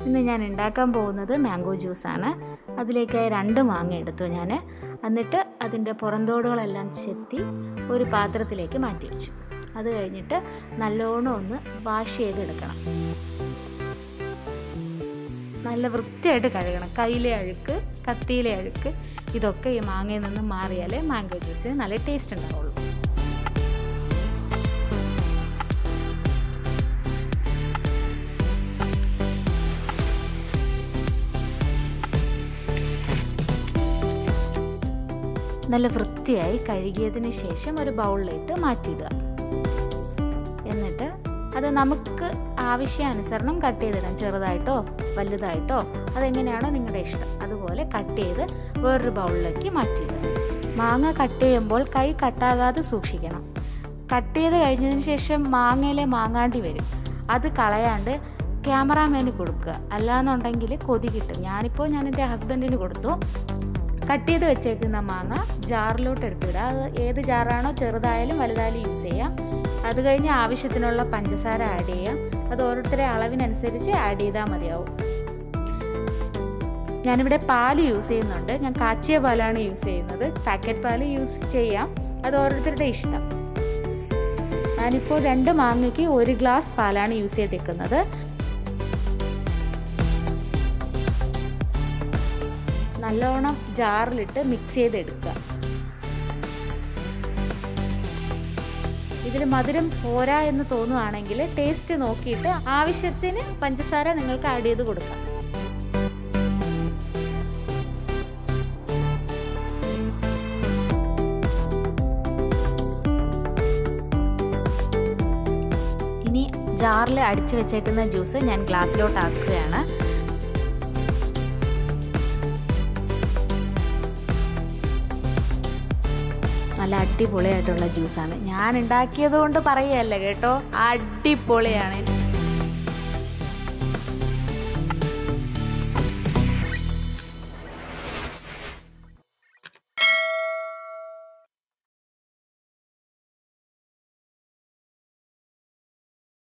ഇന്ന് ഞാൻ ഉണ്ടാക്കാൻ പോകുന്നത് മാംഗോ ജ്യൂസാണ് അതിലേക്കായി രണ്ട് മാങ്ങ എടുത്തു ഞാൻ എന്നിട്ട് അതിൻ്റെ പുറന്തോടുകളെല്ലാം ചെത്തി ഒരു പാത്രത്തിലേക്ക് മാറ്റി വെച്ചു അത് കഴിഞ്ഞിട്ട് നല്ലോണം ഒന്ന് വാഷ് ചെയ്തെടുക്കണം നല്ല വൃത്തിയായിട്ട് കഴുകണം കയ്യിലെ അഴുക്ക് കത്തിയിലെ അഴുക്ക് ഇതൊക്കെ ഈ മാങ്ങയിൽ നിന്ന് മാറിയാലേ മാംഗോ ജ്യൂസിന് നല്ല ടേസ്റ്റ് ഉണ്ടാവുള്ളൂ നല്ല വൃത്തിയായി കഴുകിയതിന് ശേഷം ഒരു ബൗളിലിട്ട് മാറ്റിയിടുക എന്നിട്ട് അത് നമുക്ക് ആവശ്യാനുസരണം കട്ട് ചെയ്തിടാം ചെറുതായിട്ടോ വലുതായിട്ടോ അതെങ്ങനെയാണോ നിങ്ങളുടെ ഇഷ്ടം അതുപോലെ കട്ട് ചെയ്ത് വേറൊരു ബൗളിലേക്ക് മാറ്റിയിടുക മാങ്ങ കട്ട് ചെയ്യുമ്പോൾ കൈ കട്ടാകാതെ സൂക്ഷിക്കണം കട്ട് ചെയ്ത് കഴിഞ്ഞതിന് ശേഷം മാങ്ങയിലെ മാങ്ങാണ്ടി വരും അത് കളയാണ്ട് ക്യാമറാമാന് കൊടുക്കുക അല്ലാന്നുണ്ടെങ്കിൽ കൊതി കിട്ടും ഞാനിപ്പോൾ ഞാൻ എൻ്റെ ഹസ്ബൻഡിന് കൊടുത്തു കട്ട് ചെയ്ത് വെച്ചേക്കുന്ന മാങ്ങ ജാറിലോട്ട് എടുത്തിടുക അത് ഏത് ജാറാണോ ചെറുതായാലും വലുതായാലും യൂസ് ചെയ്യാം അത് കഴിഞ്ഞ് ആവശ്യത്തിനുള്ള പഞ്ചസാര ആഡ് ചെയ്യാം അത് ഓരോരുത്തരുടെ അളവിനനുസരിച്ച് ആഡ് ചെയ്താൽ മതിയാവും ഞാനിവിടെ പാല് യൂസ് ചെയ്യുന്നുണ്ട് ഞാൻ കാച്ചിയ പാലാണ് യൂസ് ചെയ്യുന്നത് പാക്കറ്റ് പാല് യൂസ് ചെയ്യാം അത് ഓരോരുത്തരുടെ ഇഷ്ടം ഞാനിപ്പോൾ രണ്ട് മാങ്ങയ്ക്ക് ഒരു ഗ്ലാസ് പാലാണ് യൂസ് ചെയ്തേക്കുന്നത് നല്ലോണം ജാറിലിട്ട് മിക്സ് ചെയ്തെടുക്കുക ഇതിൽ മധുരം പോരാ എന്ന് തോന്നുവാണെങ്കിൽ ടേസ്റ്റ് നോക്കിയിട്ട് ആവശ്യത്തിന് പഞ്ചസാര നിങ്ങൾക്ക് ആഡ് ചെയ്ത് കൊടുക്കാം ഇനി ജാറിൽ അടിച്ചു വെച്ചേക്കുന്ന ജ്യൂസ് ഞാൻ ഗ്ലാസ്സിലോട്ട് ആക്കുകയാണ് നല്ല അടിപൊളിയായിട്ടുള്ള ജ്യൂസാണ് ഞാൻ ഉണ്ടാക്കിയത് കൊണ്ട് പറയുകയല്ല കേട്ടോ അടിപൊളിയാണ്